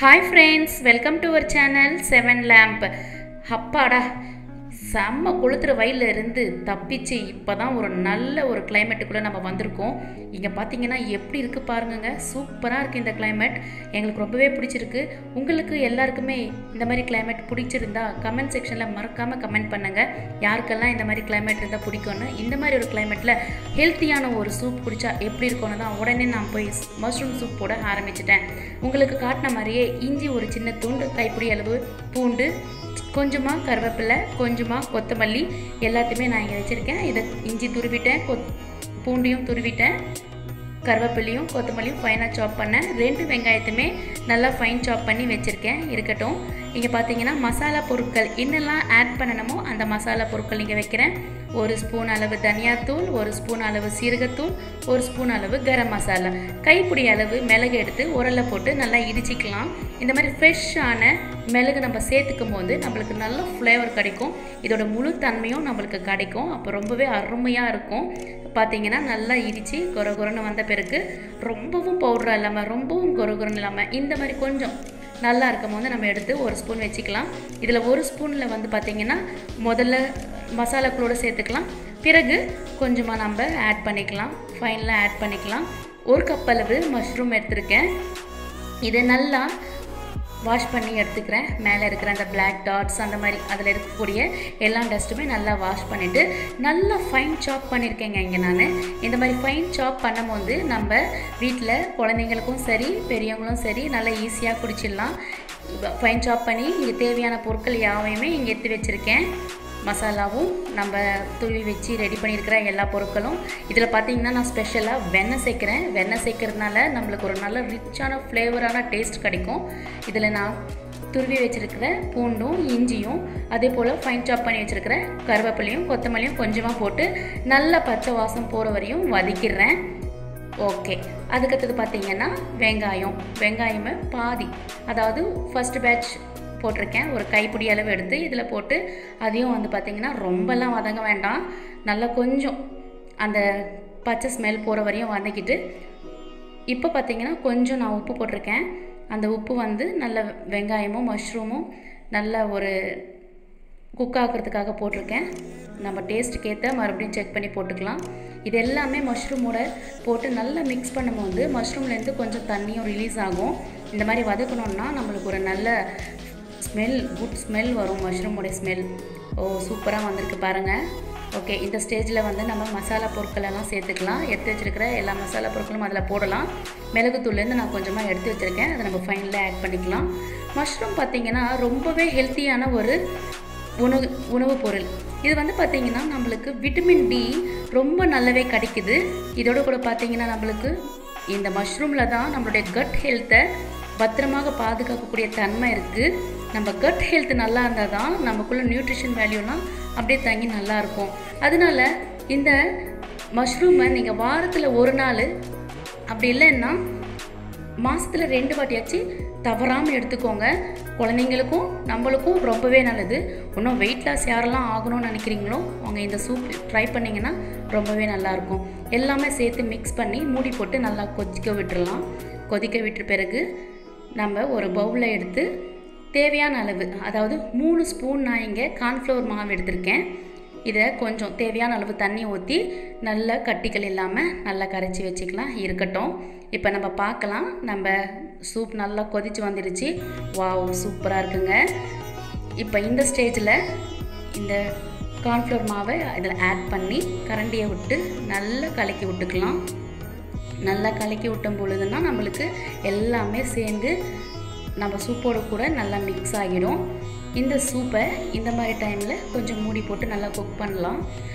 hi friends welcome to our channel seven lamp அப்பாடா செம்ம கொளுத்துற வயலில் இருந்து தப்பிச்சு இப்போ தான் ஒரு நல்ல ஒரு கிளைமேட்டுக்குள்ளே நம்ம வந்திருக்கோம் இங்கே பார்த்தீங்கன்னா எப்படி இருக்குது பாருங்கங்க சூப்பராக இருக்குது இந்த கிளைமேட் எங்களுக்கு ரொம்பவே பிடிச்சிருக்கு உங்களுக்கு எல்லாருக்குமே இந்த மாதிரி கிளைமேட் பிடிச்சிருந்தா கமெண்ட் செக்ஷனில் மறக்காமல் கமெண்ட் பண்ணுங்கள் யாருக்கெல்லாம் இந்த மாதிரி கிளைமேட் இருந்தால் பிடிக்கும்னு இந்த மாதிரி ஒரு கிளைமேட்டில் ஹெல்த்தியான ஒரு சூப் குடித்தா எப்படி இருக்கும்னு தான் உடனே நான் போய் மஷ்ரூம் சூப் போட ஆரம்பிச்சிட்டேன் உங்களுக்கு காட்டின மாதிரியே இஞ்சி ஒரு சின்ன துண்டு கைப்பிடி அளவு பூண்டு கொஞ்சமாக கருவேப்பிலை கொஞ்சமாக கொத்தமல்லி எல்லாத்தையுமே நான் இங்கே வச்சுருக்கேன் இதை இஞ்சி துருவிட்டேன் கொத் பூண்டையும் துருவிட்டேன் கருவேப்பிலையும் கொத்தமல்லியும் ஃபைனாக சாப் பண்ணேன் ரெண்டு வெங்காயத்தையுமே நல்லா ஃபைன் சாப் பண்ணி வச்சுருக்கேன் இருக்கட்டும் இங்கே பார்த்தீங்கன்னா மசாலா பொருட்கள் என்னெல்லாம் ஆட் பண்ணணுமோ அந்த மசாலா பொருட்கள் இங்கே வைக்கிறேன் ஒரு ஸ்பூன் அளவு தனியாத்தூள் ஒரு ஸ்பூன் அளவு சீரகத்தூள் ஒரு ஸ்பூன் அளவு கரம் மசாலா கைப்பிடி அளவு மிளகு எடுத்து உரலை போட்டு நல்லா இடிச்சிக்கலாம் இந்த மாதிரி ஃப்ரெஷ்ஷான மிளகு நம்ம சேர்த்துக்கும் போது நம்மளுக்கு நல்ல ஃப்ளேவர் கிடைக்கும் இதோட முழு தன்மையும் நம்மளுக்கு கிடைக்கும் அப்போ ரொம்பவே அருமையாக இருக்கும் பார்த்தீங்கன்னா நல்லா இடித்து கொர கொரன்னு வந்த பிறகு ரொம்பவும் பவுடராக இல்லாமல் ரொம்பவும் கொர கொரன்னு இல்லாமல் இந்த மாதிரி கொஞ்சம் நல்லா இருக்கும் போது நம்ம எடுத்து ஒரு ஸ்பூன் வச்சுக்கலாம் இதில் ஒரு ஸ்பூனில் வந்து பார்த்திங்கன்னா முதல்ல மசாலாக்களோடு சேர்த்துக்கலாம் பிறகு கொஞ்சமாக நம்ம ஆட் பண்ணிக்கலாம் ஃபைனலாக ஆட் பண்ணிக்கலாம் ஒரு கப் அளவு மஷ்ரூம் எடுத்திருக்கேன் இதை நல்லா வாஷ் பண்ணி எடுத்துக்கிறேன் மேலே இருக்கிற அந்த பிளாக் டாட்ஸ் அந்த மாதிரி அதில் இருக்கக்கூடிய எல்லா டஸ்ட்டுமே நல்லா வாஷ் பண்ணிவிட்டு நல்லா ஃபைன் சாப் பண்ணியிருக்கேங்க இங்கே நான் இந்த மாதிரி ஃபைன் சாப் பண்ணும்போது நம்ம வீட்டில் குழந்தைங்களுக்கும் சரி பெரியவங்களும் சரி நல்லா ஈஸியாக குடிச்சிடலாம் ஃபைன் சாப் பண்ணி இங்கே தேவையான பொருட்கள் யாவையுமே இங்கே எடுத்து வச்சுருக்கேன் மசாலாவும் நம்ம துருவி வச்சு ரெடி பண்ணியிருக்கிற எல்லா பொருட்களும் இதில் பார்த்தீங்கன்னா நான் ஸ்பெஷலாக வெண்ணெய் சேர்க்குறேன் வெண்ணெய் சேர்க்கறதுனால நம்மளுக்கு ஒரு நல்ல ரிச்சான ஃப்ளேவரான டேஸ்ட் கிடைக்கும் இதில் நான் துருவி வச்சுருக்கிற பூண்டும் இஞ்சியும் அதே போல் ஃபைன் சாப் பண்ணி வச்சுருக்கிற கருவேப்பிலையும் கொத்தமல்லியும் கொஞ்சமாக போட்டு நல்லா பச்சை வாசம் போகிற வரையும் வதக்கிடுறேன் ஓகே அதுக்கடுத்தது பார்த்தீங்கன்னா வெங்காயம் வெங்காயமே பாதி அதாவது ஃபஸ்ட் பேட்ச் போட்டிருக்கேன் ஒரு கைப்பிடி அளவு எடுத்து இதில் போட்டு அதையும் வந்து பார்த்திங்கன்னா ரொம்பலாம் வதங்க வேண்டாம் நல்லா கொஞ்சம் அந்த பச்சை ஸ்மெல் போகிற வரையும் வதக்கிட்டு இப்போ பார்த்திங்கன்னா கொஞ்சம் நான் உப்பு போட்டிருக்கேன் அந்த உப்பு வந்து நல்ல வெங்காயமும் மஷ்ரூமும் நல்ல ஒரு குக் ஆகிறதுக்காக போட்டிருக்கேன் நம்ம டேஸ்ட்டுக்கு ஏற்ற மறுபடியும் செக் பண்ணி போட்டுக்கலாம் இது எல்லாமே மஷ்ரூமோட போட்டு நல்லா மிக்ஸ் பண்ணும்போது மஷ்ரூம்லேருந்து கொஞ்சம் தண்ணியும் ரிலீஸ் ஆகும் இந்த மாதிரி வதக்கணுன்னா நம்மளுக்கு ஒரு நல்ல ஸ்மெல் குட் ஸ்மெல் வரும் மஷ்ரூமோடைய ஸ்மெல் ஓ சூப்பராக வந்திருக்கு பாருங்கள் ஓகே இந்த ஸ்டேஜில் வந்து நம்ம மசாலா பொருட்கள் எல்லாம் சேர்த்துக்கலாம் எடுத்து வச்சுருக்கிற எல்லா மசாலா பொருட்களும் அதில் போடலாம் மிளகுத்தூள்லேருந்து நான் கொஞ்சமாக எடுத்து வச்சுருக்கேன் அதை நம்ம ஃபைனலில் ஆட் பண்ணிக்கலாம் மஷ்ரூம் பார்த்திங்கன்னா ரொம்பவே ஹெல்த்தியான ஒரு உணவு உணவுப் பொருள் இது வந்து பார்த்திங்கன்னா நம்மளுக்கு விட்டமின் டி ரொம்ப நல்லாவே கிடைக்குது இதோட கூட பார்த்திங்கன்னா நம்மளுக்கு இந்த மஷ்ரூமில் தான் நம்மளுடைய கட் ஹெல்த்தை பத்திரமாக பாதுகாக்கக்கூடிய தன்மை இருக்குது நம்ம கட் ஹெல்த் நல்லா இருந்தால் தான் நமக்குள்ள நியூட்ரிஷன் வேல்யூலாம் அப்படியே தங்கி நல்லாயிருக்கும் அதனால இந்த மஷ்ரூமை நீங்கள் வாரத்தில் ஒரு நாள் அப்படி இல்லைன்னா மாதத்தில் ரெண்டு வாட்டியாச்சு தவறாமல் எடுத்துக்கோங்க குழந்தைங்களுக்கும் நம்மளுக்கும் ரொம்பவே நல்லது இன்னும் வெயிட் லாஸ் யாரெல்லாம் ஆகணும்னு நினைக்கிறீங்களோ அவங்க இந்த சூப் ட்ரை பண்ணிங்கன்னா ரொம்பவே நல்லாயிருக்கும் எல்லாமே சேர்த்து மிக்ஸ் பண்ணி மூடி போட்டு நல்லா கொதிக்க விட்டுறலாம் கொதிக்க விட்ட பிறகு நம்ம ஒரு பவுலில் எடுத்து தேவையான அளவு அதாவது மூணு ஸ்பூன் நான் இங்கே கார்ன்ஃப்ளவர் மாவு எடுத்திருக்கேன் இதை கொஞ்சம் தேவையான அளவு தண்ணி ஊற்றி நல்லா கட்டிகள் இல்லாமல் நல்லா கரைச்சி வச்சுக்கலாம் இருக்கட்டும் இப்போ நம்ம பார்க்கலாம் நம்ம சூப் நல்லா கொதித்து வந்துடுச்சு வாவ் சூப்பராக இருக்குங்க இப்போ இந்த ஸ்டேஜில் இந்த கார்ன்ஃப்ளவர் மாவை இதில் ஆட் பண்ணி கரண்டியை விட்டு நல்லா கலக்கி விட்டுக்கலாம் நல்லா கலக்கி விட்டும் பொழுதுன்னா நம்மளுக்கு எல்லாமே சேர்ந்து நம்ம சூப்போடு கூட நல்லா மிக்ஸ் ஆகிடும் இந்த சூப்பை இந்த மாதிரி டைமில் கொஞ்சம் மூடி போட்டு நல்லா குக் பண்ணலாம்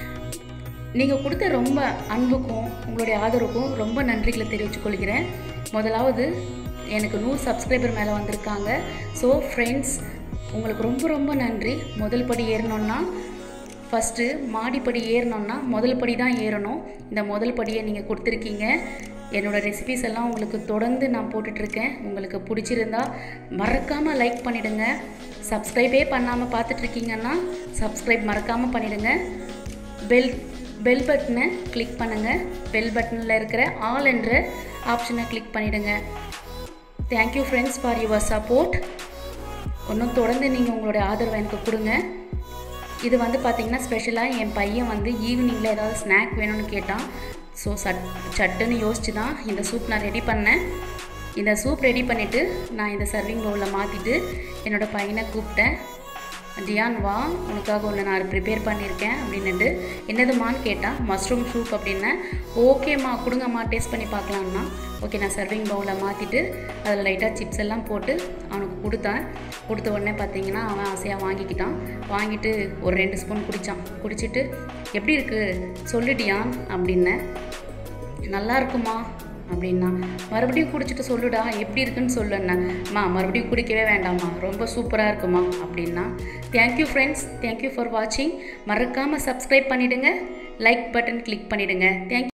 நீங்கள் கொடுத்த ரொம்ப அன்புக்கும் உங்களுடைய ஆதரவுக்கும் ரொம்ப நன்றிகளை தெரிவித்துக் கொள்கிறேன் முதலாவது எனக்கு நூறு சப்ஸ்கிரைபர் மேலே வந்திருக்காங்க ஸோ ஃப்ரெண்ட்ஸ் உங்களுக்கு ரொம்ப ரொம்ப நன்றி முதல் படி ஏறணுன்னா ஃபஸ்ட்டு மாடிப்படி ஏறணுன்னா முதல் படி தான் ஏறணும் இந்த முதல் படியை நீங்கள் கொடுத்துருக்கீங்க என்னோடய ரெசிபிஸ் எல்லாம் உங்களுக்கு தொடர்ந்து நான் போட்டுட்ருக்கேன் உங்களுக்கு பிடிச்சிருந்தா மறக்காமல் லைக் பண்ணிவிடுங்க சப்ஸ்கிரைபே பண்ணாமல் பார்த்துட்ருக்கீங்கன்னா சப்ஸ்கிரைப் மறக்காமல் பண்ணிவிடுங்க பெல் பெல் பட்டனை கிளிக் பண்ணுங்கள் பெல் பட்டனில் இருக்கிற ஆல் என்ற ஆப்ஷனை கிளிக் பண்ணிவிடுங்க thank you friends for your support இன்னும் தொடர்ந்து நீங்கள் உங்களுடைய ஆதரவை எனக்கு கொடுங்க இது வந்து பார்த்திங்கன்னா ஸ்பெஷலாக என் பையன் வந்து ஈவினிங்கில் ஏதாவது ஸ்நாக் வேணும்னு கேட்டான் ஸோ சட் சட்டுன்னு யோசிச்சு தான் இந்த சூப் நான் ரெடி பண்ணேன் இந்த சூப் ரெடி பண்ணிவிட்டு நான் இந்த சர்விங் பவுலில் மாற்றிட்டு என்னோடய பையனை கூப்பிட்டேன் டியான் வா உனக்காக ஒன்று நான் ப்ரிப்பேர் பண்ணியிருக்கேன் அப்படின்னுட்டு என்னதுமான்னு கேட்டான் மஷ்ரூம் சூப் அப்படின்னேன் ஓகேம்மா கொடுங்கம்மா டேஸ்ட் பண்ணி பார்க்கலான்னா ஓகே நான் சர்விங் பவுலில் மாற்றிட்டு அதில் லைட்டாக சிப்ஸ் எல்லாம் போட்டு அவனுக்கு கொடுத்தேன் கொடுத்த உடனே பார்த்தீங்கன்னா அவன் ஆசையாக வாங்கிக்கிட்டான் வாங்கிட்டு ஒரு ரெண்டு ஸ்பூன் குடித்தான் குடிச்சிட்டு எப்படி இருக்குது சொல்லுடியான் அப்படின்னேன் நல்லா இருக்குமா அப்படின்னா மறுபடியும் குடிச்சிட்டு சொல்லுடா எப்படி இருக்குன்னு சொல்லுண்ணா மறுபடியும் குடிக்கவே வேண்டாம்மா ரொம்ப சூப்பராக இருக்குமா அப்படின்னா தேங்க்யூ ஃப்ரெண்ட்ஸ் தேங்க்யூ ஃபார் வாட்சிங் மறக்காமல் சப்ஸ்கிரைப் பண்ணிவிடுங்க லைக் பட்டன் கிளிக் பண்ணிவிடுங்க தேங்க்